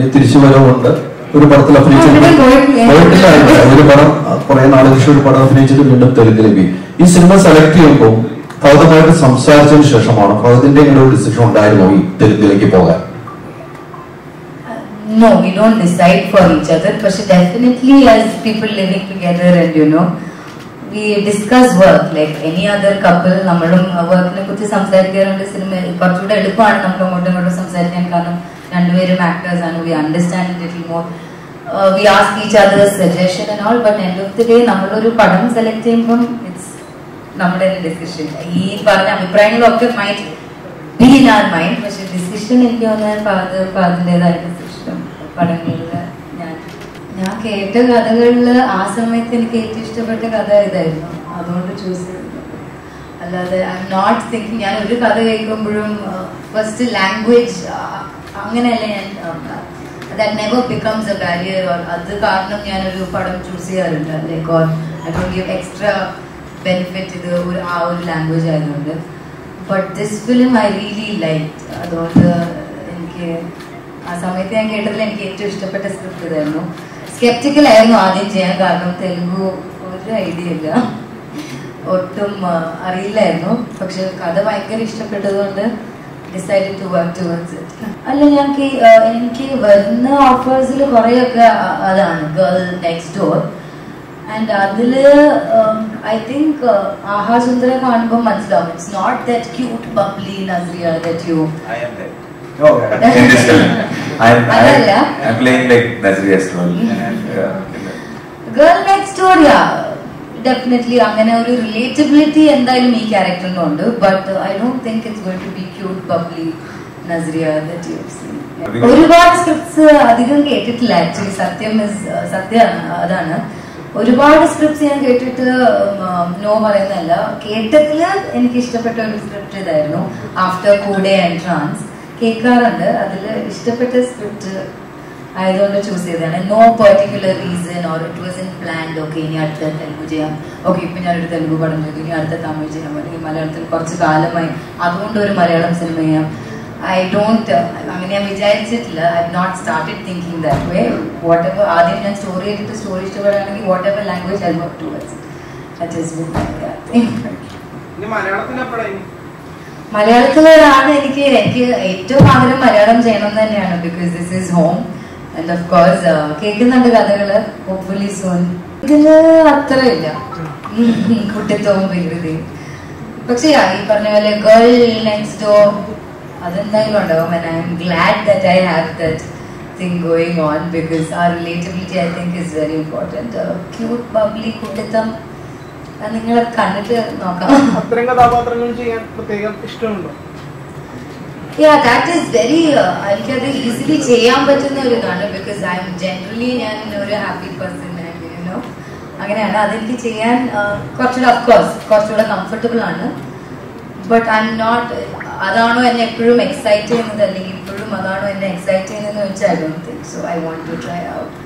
തിരിച്ചു വരവുണ്ട് ഒരു പടത്തിൽ അഭിനയിച്ചിട്ട് ആ, പോയിട്ടില്ല. പോയിട്ടില്ല ഇല്ല. ഒരു പടം കുറെ നാളുകൾക്ക് ശേഷം ഒരു പടം അഭിനയിച്ചിട്ട് വീണ്ടും തെലുങ്കിലേക്ക് ഈ സിനിമ സെലക്ട് ചെയ്യുമ്പോൾ ഫഹദുമായിട്ട് സംസാരിച്ചതിന് ശേഷമാണ് ഫഹദിന്റെ ഇങ്ങനെ ഒരു ഡിസിഷൻ ഉണ്ടായിരുന്നു ഈ തെലുങ്കിലേക്ക് പോകാൻ No, we don't decide for each other, but definitely as people living together and you know, we discuss work like any other couple. നമ്മളും വർക്കിനെ കുറിച്ച് സംസാരിക്കാറുണ്ട് സിനിമ കുറച്ചുകൂടെ എളുപ്പമാണ് നമുക്ക് അങ്ങോട്ടും ഇങ്ങോട്ടും സംസാരിക്കാൻ കാരണം രണ്ടുപേരും ആക്ടേഴ്സ് ആണ് we understand little more we ask each other suggestion and all but end of the day നമ്മളൊരു പടം സെലക്ട് ചെയ്യുമ്പം ഇറ്റ്സ് നമ്മുടെ ഡിസിഷൻ ഈ പറഞ്ഞ അഭിപ്രായങ്ങളൊക്കെ mind be in our mind പക്ഷെ ഡിസിഷൻ എനിക്ക് തോന്നുന്നത് ഫാദർ ഫാദറിൻ്റെതായ ഡിസിഷൻ പടങ്ങളിൽ ഞാൻ ഞാൻ കേട്ട കഥകളിൽ ആ സമയത്ത് എനിക്ക് ഏറ്റവും ഇഷ്ടപ്പെട്ട കഥ ഇതായിരുന്നു അതുകൊണ്ട് ചൂസ് ചെയ്തത് അല്ലാതെ ഐ എം നോട്ട് തിങ്കിങ് ഞാൻ ഒരു കഥ കേൾക്കുമ്പോഴും ഫസ്റ്റ് ലാംഗ്വേജ് അങ്ങനെയല്ല ഞാൻ that never becomes a barrier അത് കാരണം ഞാനൊരു പടം ചൂസ് ചെയ്യാറുണ്ട് like or I don't give extra benefit ഇത് ഒരു ആ ഒരു ലാംഗ്വേജ് ആയതുകൊണ്ട് but this film I really like അതുകൊണ്ട് എനിക്ക് ആ സമയത്ത് ഞാൻ കേട്ടതിൽ എനിക്ക് ഏറ്റവും ഇഷ്ടപ്പെട്ട സ്ക്രിപ്റ്റ് ഇതായിരുന്നു സ്കെപ്റ്റിക്കൽ ആയിരുന്നു ആദ്യം ചെയ്യാൻ കാരണം തെലുഗു ഒരു ഐഡിയ ഇല്ല ഒട്ടും ആ, അറിയില്ലായിരുന്നു പക്ഷെ കഥ ഭയങ്കര ഇഷ്ടപ്പെട്ടതുകൊണ്ട് decide to work towards it അല്ല ഞങ്ങൾക്ക് ഈ, ആ, എനിക്ക് വരുന്ന ഓഫേഴ്സിൽ കുറേയൊക്കെ അ- അതാണ് ഗേൾ നെക്സ്റ്റ് ഡോർ ആൻഡ് അതില് ഐ തിങ്ക് ആഹാ സുന്ദര കാണുമ്പോൾ മനസ്സിലാവും it's not that cute bubbly Nazriya that you I am there. Oh, in this film. I'm, അതല്ല. I'm, I'm playing like Nazri as well. Yeah. Girl next door yeah definitely അങ്ങനെ ഒരു relatability എന്തായാലും ഈ ക്യാരക്ടറിനും ഉണ്ട് but I don't think it's going to B cute bubbly Nazriya that you seen ഒരുപാട് scripts അധികം കേട്ടിട്ടില്ല actually സത്യം is സത്യമാണ് അതാണ് ഒരുപാട് സ്ക്രിപ്റ്റ്സ് ഞാൻ കേട്ടിട്ട് നോ പറയുന്നതല്ല കേട്ടതില് എനിക്ക് ഇഷ്ടപ്പെട്ട ഒരു സ്ക്രിപ്റ്റ് ഇതായിരുന്നു ആഫ്റ്റർ കൂടെ ആൻഡ് ട്രാൻസ് കേൾക്കാറുണ്ട് അതിൽ ഇഷ്ടപ്പെട്ട സ്ക്രിപ്റ്റ് ആയതുകൊണ്ട് ചൂസ് ചെയ്തതാണ് no particular reason or it was in planned okay ഇനി അടുത്ത തെലുഗു ചെയ്യാം ഓക്കെ ഇപ്പൊ ഞാനൊരു തെലുഗു പടം ചെയ്തു ഇനി അടുത്ത തമിഴ് ചെയ്യാം അല്ലെങ്കിൽ മലയാളത്തിൽ കുറച്ച് കാലമായി അതുകൊണ്ട് ഒരു മലയാളം സിനിമ ചെയ്യാം ഐ ഡോണ്ട് അങ്ങനെ ഞാൻ വിചാരിച്ചിട്ടില്ല I not started thinking that way whatever ആദ്യം ഞാൻ സ്റ്റോറി ചെയ്തിട്ട് സ്റ്റോറി ഇഷ്ടപ്പെടുകയാണെങ്കിൽ whatever language I work towards that is ഇനി മലയാളത്തിലെപ്പോഴായി മലയാളത്തിലാണ് എനിക്ക് എനിക്ക് ഏറ്റവും ആഗ്രഹം മലയാളം ചെയ്യണം എന്ന് തന്നെയാണ് because this is home and of course കേൾക്കുന്നുണ്ട് കഥകള് ഹോപ്പ്ഫുള്ളി സോൺ ഇതില് അത്ര ഇല്ല കുട്ടിത്വവും വികൃതിയും പക്ഷെ ഈ പറഞ്ഞ പോലെ ഗേൾ നെക്സ്റ്റ് ഡോർ അതെന്തായാലും ഉണ്ടാവും and I am glad that I have that thing going on because uh relatability I think is very important cute bubbly കുട്ടിത്തം അത് നിങ്ങളെ കണ്ടിട്ട് നോക്കാം അത്തരം കഥാപാത്രങ്ങൾ ചെയ്യാൻ പ്രത്യേകം ഇഷ്ടമുണ്ടോ യാ ദാറ്റ് ഈസ് വെരി എനിക്കത് ഈസിലി ചെയ്യാൻ പറ്റുന്ന ഒരു ഇതാണ് ബിക്കോസ് ഐ എം ജനറലി ഞാൻ ഒരു ഹാപ്പി പേഴ്സൺ യുനോ അങ്ങനെയാണ് അതെനിക്ക് ചെയ്യാൻ uh, കുറച്ചുകൂടെ അഫ്കോഴ്സ് കുറച്ചുകൂടെ കംഫർട്ടബിൾ ആണ് ബട്ട് ഐ എം നോട്ട് അതാണോ എന്നെ എപ്പോഴും എക്സൈറ്റ് ചെയ്യുന്നത് അല്ലെങ്കിൽ ഇപ്പോഴും അതാണോ എന്നെ എക്സൈറ്റ് ചെയ്യുന്നതെന്ന് വെച്ചാൽ I don't think so I want to try out